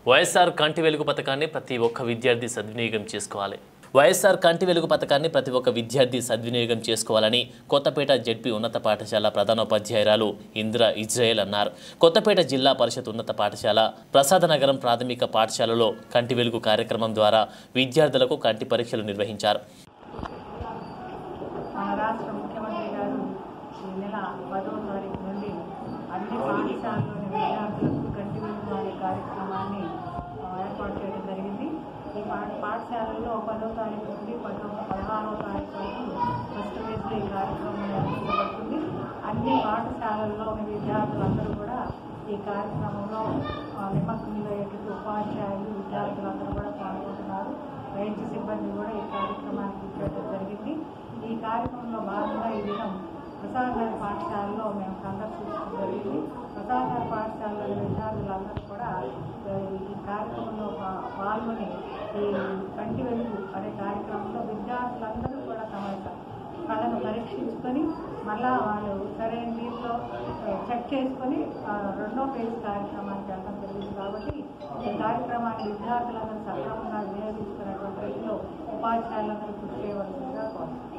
వైఎస్ఆర్ కంటి వెలుగు పథకాన్ని ప్రతి ఒక్క విద్యార్థి సద్వినియోగం చేసుకోవాలి వైఎస్ఆర్ కంటి వెలుగు పథకాన్ని ప్రతి ఒక్క విద్యార్థి సద్వినియోగం చేసుకోవాలని కొత్తపేట జెడ్పీ ఉన్నత పాఠశాల ప్రధానోపాధ్యాయురాలు ఇందిర ఇజ్రాయెల్ అన్నారు కొత్తపేట జిల్లా పరిషత్ ఉన్నత పాఠశాల ప్రసాదనగరం ప్రాథమిక పాఠశాలలో కంటి వెలుగు కార్యక్రమం ద్వారా విద్యార్థులకు కంటి పరీక్షలు నిర్వహించారు మన రాష్ట్ర ముఖ్యమంత్రి గారు ఈ నెల పదవ తారీఖు నుండి అన్ని పాఠశాలలోని విద్యార్థులకు కంటి వెలుగు అనే కార్యక్రమాన్ని ఆ, ఏర్పాటు చేయడం జరిగింది ఈ పాఠ పాఠశాలల్లో పదవ తారీఖు నుండి పదో పదహారవ తారీఖు వరకు ఫస్ట్ ఫేజ్లో ఈ కార్యక్రమం నిర్వహించబడుతుంది అన్ని పాఠశాలల్లోని విద్యార్థులందరూ కూడా ఈ కార్యక్రమంలో ఆ, నిమగ్నమయ్యేటట్టు ఉపాధ్యాయులు విద్యార్థులందరూ కూడా పాల్గొంటున్నారు వైద్య సిబ్బంది కూడా ఈ కార్యక్రమానికి ఇచ్చేయడం జరిగింది ఈ కార్యక్రమంలో భాగంగా ఈ దినం ప్రసాదనగర్ పాఠశాలలో మేము సందర్శించడం జరిగింది ప్రసాదనగర్ పాఠశాలలో విద్యార్థులందరూ కూడా ఆ, ఈ కార్యక్రమంలో పా- పాల్గొని ఈ కంటి వెలుగు అనే కార్యక్రమంలో విద్యార్థులందరూ కూడా తమ యొక్క కళను పరీక్షించుకొని మళ్ళా వాళ్ళు సరైన దీంట్లో ఆ, చెక్ చేసుకొని ఆ, రెండో ఫేజ్ కార్యక్రమానికి వెళ్ళడం జరిగింది కాబట్టి ఈ కార్యక్రమాన్ని విద్యార్థులందరూ సక్రమంగా వినియోగించుకున్నటువంటి రీతిలో ఉపాధ్యాయులందరూ కృషి చేయవలసిందిగా కోరుతున్నాను